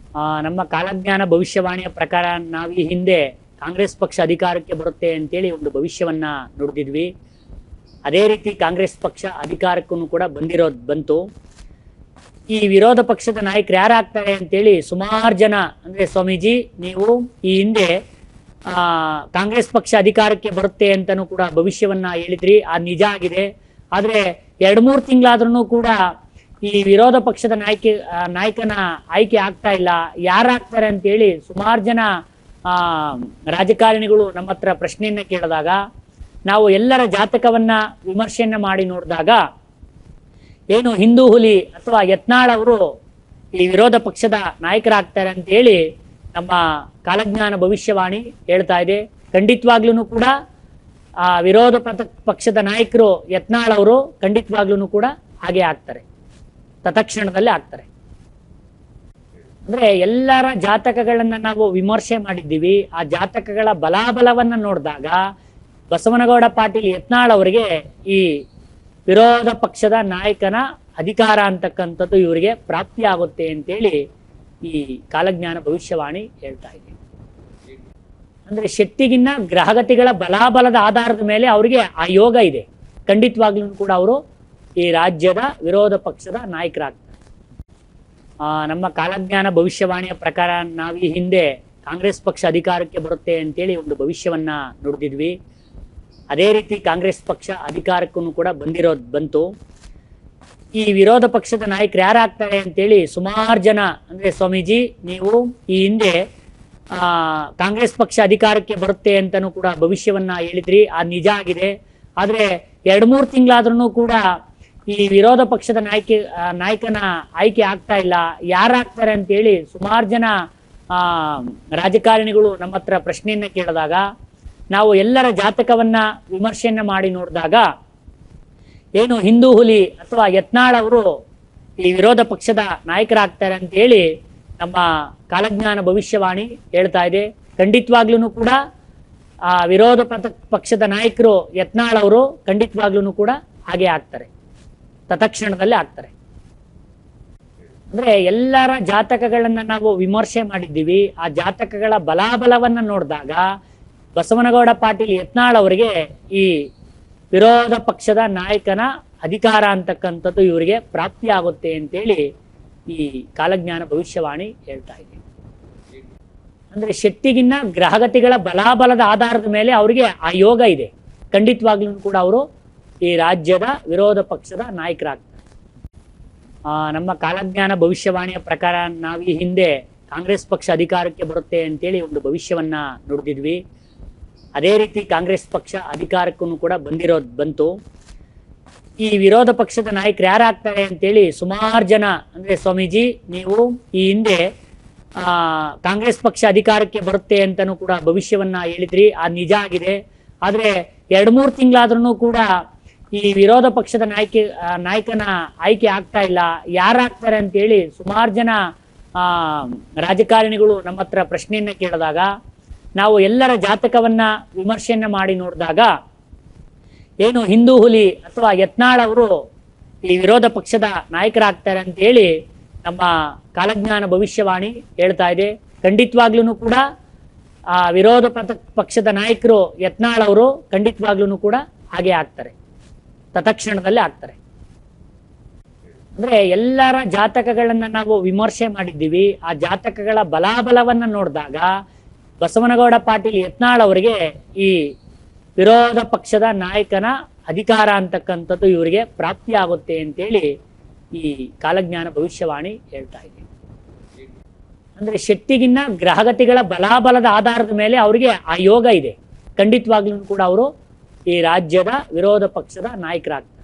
ಆ, ನಮ್ಮ ಕಾಲಜ್ಞಾನ ಭವಿಷ್ಯವಾಣಿಯ ಪ್ರಕಾರ ನಾವು ಈ ಹಿಂದೆ ಕಾಂಗ್ರೆಸ್ ಪಕ್ಷ ಅಧಿಕಾರಕ್ಕೆ ಬರುತ್ತೆ ಅಂತೇಳಿ ಒಂದು ಭವಿಷ್ಯವನ್ನ ನುಡಿದಿದ್ವಿ ಅದೇ ರೀತಿ ಕಾಂಗ್ರೆಸ್ ಪಕ್ಷ ಅಧಿಕಾರಕ್ಕೂ ಕೂಡ ಬಂದಿರೋದು ಬಂತು ಈ ವಿರೋಧ ಪಕ್ಷದ ನಾಯಕರು ಯಾರಾಗ್ತಾರೆ ಅಂತೇಳಿ ಸುಮಾರು ಜನ ಅಂದ್ರೆ ಸ್ವಾಮೀಜಿ ನೀವು ಈ ಹಿಂದೆ ಆ, ಕಾಂಗ್ರೆಸ್ ಪಕ್ಷ ಅಧಿಕಾರಕ್ಕೆ ಬರುತ್ತೆ ಅಂತಲೂ ಕೂಡ ಭವಿಷ್ಯವನ್ನ ಹೇಳಿದ್ರಿ ಅದು ನಿಜ ಆಗಿದೆ ಆದ್ರೆ ಎರಡು ಮೂರು ತಿಂಗಳಾದ್ರೂ ಕೂಡ ಈ ವಿರೋಧ ಪಕ್ಷದ ನಾಯಕ ಆ, ನಾಯಕನ ಆಯ್ಕೆ ಆಗ್ತಾ ಇಲ್ಲ ಯಾರಾಗ್ತಾರೆ ಅಂತೇಳಿ ಸುಮಾರು ಜನ ಆ, ರಾಜಕಾರಣಿಗಳು ನಮ್ಮ ಹತ್ರ ಪ್ರಶ್ನೆಯನ್ನ ಕೇಳಿದಾಗ ನಾವು ಎಲ್ಲರ ಜಾತಕವನ್ನ ವಿಮರ್ಶೆಯನ್ನ ಮಾಡಿ ನೋಡಿದಾಗ ಏನು ಹಿಂದೂ ಹುಲಿ ಅಥವಾ ಯತ್ನಾಳ್ ಅವರು ಈ ವಿರೋಧ ಪಕ್ಷದ ನಾಯಕರಾಗ್ತಾರೆ ಅಂತ ಹೇಳಿ ನಮ್ಮ ಕಾಲಜ್ಞಾನ ಭವಿಷ್ಯವಾಣಿ ಹೇಳ್ತಾ ಇದೆ ಖಂಡಿತವಾಗ್ಲೂ ಕೂಡ ಆ ವಿರೋಧ ಪಥ- ಪಕ್ಷದ ನಾಯಕರು ಯತ್ನಾಳ್ ಅವರು ಖಂಡಿತವಾಗ್ಲೂ ಕೂಡ ಹಾಗೆ ಆಗ್ತಾರೆ ತತ್ಕ್ಷಣದಲ್ಲೇ ಆಗ್ತಾರೆ ಅಂದ್ರೆ ಎಲ್ಲರ ಜಾತಕಗಳನ್ನ ನಾವು ವಿಮರ್ಶೆ ಮಾಡಿದ್ದೀವಿ ಆ ಜಾತಕಗಳ ಬಲಾಬಲವನ್ನ ನೋಡಿದಾಗ ಬಸವನಗೌಡ ಪಾಟೀಲ್ ಯತ್ನಾಳ್ ಅವರಿಗೆ ಈ ವಿರೋಧ ಪಕ್ಷದ ನಾಯಕನ ಅಧಿಕಾರ ಅಂತಕ್ಕಂಥದ್ದು ಇವರಿಗೆ ಪ್ರಾಪ್ತಿ ಆಗುತ್ತೆ ಅಂತೇಳಿ ಈ ಕಾಲಜ್ಞಾನ ಭವಿಷ್ಯವಾಣಿ ಹೇಳ್ತಾ ಇದೆ ಅಂದ್ರೆ ಶಕ್ತಿಗಿನ್ನ ಗ್ರಹಗತಿಗಳ ಬಲಾಬಲದ ಆಧಾರದ ಮೇಲೆ ಅವರಿಗೆ ಆ ಯೋಗ ಇದೆ ಖಂಡಿತವಾಗ್ಲೂ ಕೂಡ ಅವರು ಈ ರಾಜ್ಯದ ವಿರೋಧ ಪಕ್ಷದ ನಾಯಕರಾಗ್ತಾರೆ ಆ, ನಮ್ಮ ಕಾಲಜ್ಞಾನ ಭವಿಷ್ಯವಾಣಿಯ ಪ್ರಕಾರ ನಾವು ಈ ಹಿಂದೆ ಕಾಂಗ್ರೆಸ್ ಪಕ್ಷ ಅಧಿಕಾರಕ್ಕೆ ಬರುತ್ತೆ ಅಂತೇಳಿ ಒಂದು ಭವಿಷ್ಯವನ್ನ ನುಡಿದಿದ್ವಿ ಅದೇ ರೀತಿ ಕಾಂಗ್ರೆಸ್ ಪಕ್ಷ ಅಧಿಕಾರಕ್ಕೂ ಕೂಡ ಬಂದಿರೋದು ಬಂತು ಈ ವಿರೋಧ ಪಕ್ಷದ ನಾಯಕರು ಯಾರಾಗ್ತಾರೆ ಅಂತೇಳಿ ಸುಮಾರು ಜನ ಅಂದ್ರೆ ಸ್ವಾಮೀಜಿ ನೀವು ಈ ಹಿಂದೆ ಆ, ಕಾಂಗ್ರೆಸ್ ಪಕ್ಷ ಅಧಿಕಾರಕ್ಕೆ ಬರುತ್ತೆ ಅಂತಲೂ ಕೂಡ ಭವಿಷ್ಯವನ್ನ ಹೇಳಿದ್ರಿ ಅದು ನಿಜ ಆಗಿದೆ ಆದ್ರೆ ಎರಡು ಮೂರು ತಿಂಗಳಾದ್ರೂ ಕೂಡ ಈ ವಿರೋಧ ಪಕ್ಷದ ನಾಯಕ ಆ, ನಾಯಕನ ಆಯ್ಕೆ ಆಗ್ತಾ ಇಲ್ಲ ಯಾರಾಗ್ತಾರೆ ಅಂತೇಳಿ ಸುಮಾರು ಜನ ಆ, ರಾಜಕಾರಣಿಗಳು ನಮ್ಮ ಹತ್ರ ಪ್ರಶ್ನೆಯನ್ನ ಕೇಳಿದಾಗ ನಾವು ಎಲ್ಲರ ಜಾತಕವನ್ನ ವಿಮರ್ಶೆಯನ್ನ ಮಾಡಿ ನೋಡಿದಾಗ ಏನು ಹಿಂದೂ ಹುಲಿ ಅಥವಾ ಯತ್ನಾಳ್ ಅವರು ಈ ವಿರೋಧ ಪಕ್ಷದ ನಾಯಕರಾಗ್ತಾರೆ ಅಂತ ಹೇಳಿ ನಮ್ಮ ಕಾಲಜ್ಞಾನ ಭವಿಷ್ಯವಾಣಿ ಹೇಳ್ತಾ ಇದೆ ಖಂಡಿತವಾಗ್ಲೂ ಕೂಡ ಆ ವಿರೋಧ ಪಥ- ಪಕ್ಷದ ನಾಯಕರು ಯತ್ನಾಳ್ ಅವರು ಖಂಡಿತವಾಗ್ಲೂ ಕೂಡ ಹಾಗೆ ಆಗ್ತಾರೆ ತತ್ಕ್ಷಣದಲ್ಲೇ ಆಗ್ತಾರೆ ಅಂದ್ರೆ ಎಲ್ಲರ ಜಾತಕಗಳನ್ನ ನಾವು ವಿಮರ್ಶೆ ಮಾಡಿದ್ದೀವಿ ಆ ಜಾತಕಗಳ ಬಲಾಬಲವನ್ನ ನೋಡಿದಾಗ ಬಸವನಗೌಡ ಪಾಟೀಲ್ ಯತ್ನಾಳ್ ಅವರಿಗೆ ಈ ವಿರೋಧ ಪಕ್ಷದ ನಾಯಕನ ಅಧಿಕಾರ ಅಂತಕ್ಕಂಥದ್ದು ಇವರಿಗೆ ಪ್ರಾಪ್ತಿ ಆಗುತ್ತೆ ಅಂತೇಳಿ ಈ ಕಾಲಜ್ಞಾನ ಭವಿಷ್ಯವಾಣಿ ಹೇಳ್ತಾ ಇದೆ ಅಂದ್ರೆ ಶಕ್ತಿಗಿನ್ನ ಗ್ರಹಗತಿಗಳ ಬಲಾಬಲದ ಆಧಾರದ ಮೇಲೆ ಅವರಿಗೆ ಆ ಯೋಗ ಇದೆ ಖಂಡಿತವಾಗ್ಲೂ ಕೂಡ ಅವರು ಈ ರಾಜ್ಯದ ವಿರೋಧ ಪಕ್ಷದ ನಾಯಕರಾಗ್ತಾರೆ ಆ, ನಮ್ಮ ಕಾಲಜ್ಞಾನ ಭವಿಷ್ಯವಾಣಿಯ ಪ್ರಕಾರ ನಾವು ಈ ಹಿಂದೆ ಕಾಂಗ್ರೆಸ್ ಪಕ್ಷ ಅಧಿಕಾರಕ್ಕೆ ಬರುತ್ತೆ ಅಂತೇಳಿ ಒಂದು ಭವಿಷ್ಯವನ್ನ ನುಡಿದಿದ್ವಿ ಅದೇ ರೀತಿ ಕಾಂಗ್ರೆಸ್ ಪಕ್ಷ ಅಧಿಕಾರಕ್ಕೂ ಕೂಡ ಬಂದಿರೋದು ಬಂತು ಈ ವಿರೋಧ ಪಕ್ಷದ ನಾಯಕರು ಯಾರಾಗ್ತಾರೆ ಅಂತೇಳಿ ಸುಮಾರು ಜನ ಅಂದ್ರೆ ಸ್ವಾಮೀಜಿ ನೀವು ಈ ಹಿಂದೆ ಆ, ಕಾಂಗ್ರೆಸ್ ಪಕ್ಷ ಅಧಿಕಾರಕ್ಕೆ ಬರುತ್ತೆ ಅಂತಲೂ ಕೂಡ ಭವಿಷ್ಯವನ್ನ ಹೇಳಿದ್ರಿ ಅದು ನಿಜ ಆಗಿದೆ ಆದ್ರೆ ಎರಡು ಮೂರು ತಿಂಗಳಾದ್ರೂ ಕೂಡ ಈ ವಿರೋಧ ಪಕ್ಷದ ನಾಯಕ ಆ, ನಾಯಕನ ಆಯ್ಕೆ ಆಗ್ತಾ ಇಲ್ಲ ಯಾರಾಗ್ತಾರೆ ಅಂತೇಳಿ ಸುಮಾರು ಜನ ಆ, ರಾಜಕಾರಣಿಗಳು ನಮ್ಮ ಹತ್ರ ಪ್ರಶ್ನೆಯನ್ನ ಕೇಳಿದಾಗ ನಾವು ಎಲ್ಲರ ಜಾತಕವನ್ನ ವಿಮರ್ಶೆಯನ್ನ ಮಾಡಿ ನೋಡಿದಾಗ ಏನು ಹಿಂದೂ ಹುಲಿ ಅಥವಾ ಯತ್ನಾಳ್ ಅವರು ಈ ವಿರೋಧ ಪಕ್ಷದ ನಾಯಕರಾಗ್ತಾರೆ ಅಂತ ಹೇಳಿ ನಮ್ಮ ಕಾಲಜ್ಞಾನ ಭವಿಷ್ಯವಾಣಿ ಹೇಳ್ತಾ ಇದೆ ಖಂಡಿತವಾಗ್ಲೂ ಕೂಡ ಆ ವಿರೋಧ ಪಥ- ಪಕ್ಷದ ನಾಯಕರು ಯತ್ನಾಳ್ ಅವರು ಖಂಡಿತವಾಗ್ಲೂ ಕೂಡ ಹಾಗೆ ಆಗ್ತಾರೆ ತತ್ಕ್ಷಣದಲ್ಲೇ ಆಗ್ತಾರೆ ಅಂದ್ರೆ ಎಲ್ಲರ ಜಾತಕಗಳನ್ನ ನಾವು ವಿಮರ್ಶೆ ಮಾಡಿದ್ದೀವಿ ಆ ಜಾತಕಗಳ ಬಲಾಬಲವನ್ನ ನೋಡಿದಾಗ ಬಸವನಗೌಡ ಪಾಟೀಲ್ ಯತ್ನಾಳ್ ಅವರಿಗೆ ಈ ವಿರೋಧ ಪಕ್ಷದ ನಾಯಕನ ಅಧಿಕಾರ ಅಂತಕ್ಕಂಥದ್ದು ಇವರಿಗೆ ಪ್ರಾಪ್ತಿ ಆಗುತ್ತೆ ಅಂತೇಳಿ ಈ ಕಾಲಜ್ಞಾನ ಭವಿಷ್ಯವಾಣಿ ಹೇಳ್ತಾ ಇದೆ ಅಂದ್ರೆ ಶಕ್ತಿಗಿನ್ನ ಗ್ರಹಗತಿಗಳ ಬಲಾಬಲದ ಆಧಾರದ ಮೇಲೆ ಅವರಿಗೆ ಆ ಯೋಗ ಇದೆ ಖಂಡಿತವಾಗ್ಲೂ ಕೂಡ ಅವರು ಈ ರಾಜ್ಯದ ವಿರೋಧ ಪಕ್ಷದ ನಾಯಕರಾಗ್ತಾರೆ